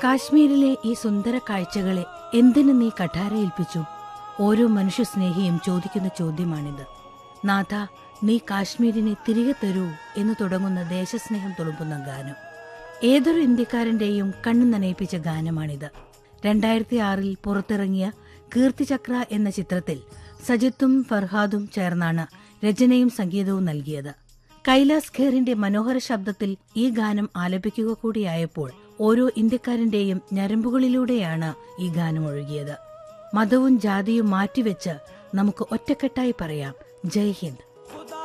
കാശ്മീരിലെ ഈ സുന്ദര കാഴ്ചകളെ എന്തിനു നീ കഠാരയേൽപ്പിച്ചു ഓരോ മനുഷ്യസ്നേഹിയും ചോദിക്കുന്ന ചോദ്യമാണിത് നാഥ നീ കാശ്മീരിനെ തിരികെ തരൂ എന്ന് തുടങ്ങുന്ന ദേശസ്നേഹം തുളുമ്പുന്ന ഗാനം ഏതൊരു ഇന്ത്യക്കാരന്റെയും കണ്ണു നനയിപ്പിച്ച ഗാനമാണിത് രണ്ടായിരത്തി ആറിൽ പുറത്തിറങ്ങിയ കീർത്തിചക്ര എന്ന ചിത്രത്തിൽ സജിത്തും ഫർഹാദും ചേർന്നാണ് രചനയും സംഗീതവും നൽകിയത് കൈലാസ് ഖേറിന്റെ മനോഹര ശബ്ദത്തിൽ ഈ ഗാനം ആലപിക്കുക കൂടിയായപ്പോൾ ഓരോ ഇന്ത്യക്കാരന്റെയും ഞരമ്പുകളിലൂടെയാണ് ഈ ഗാനം ഒഴുകിയത് മതവും ജാതിയും മാറ്റിവെച്ച് നമുക്ക് ഒറ്റക്കെട്ടായി പറയാം ജയ് ഹിന്ദ്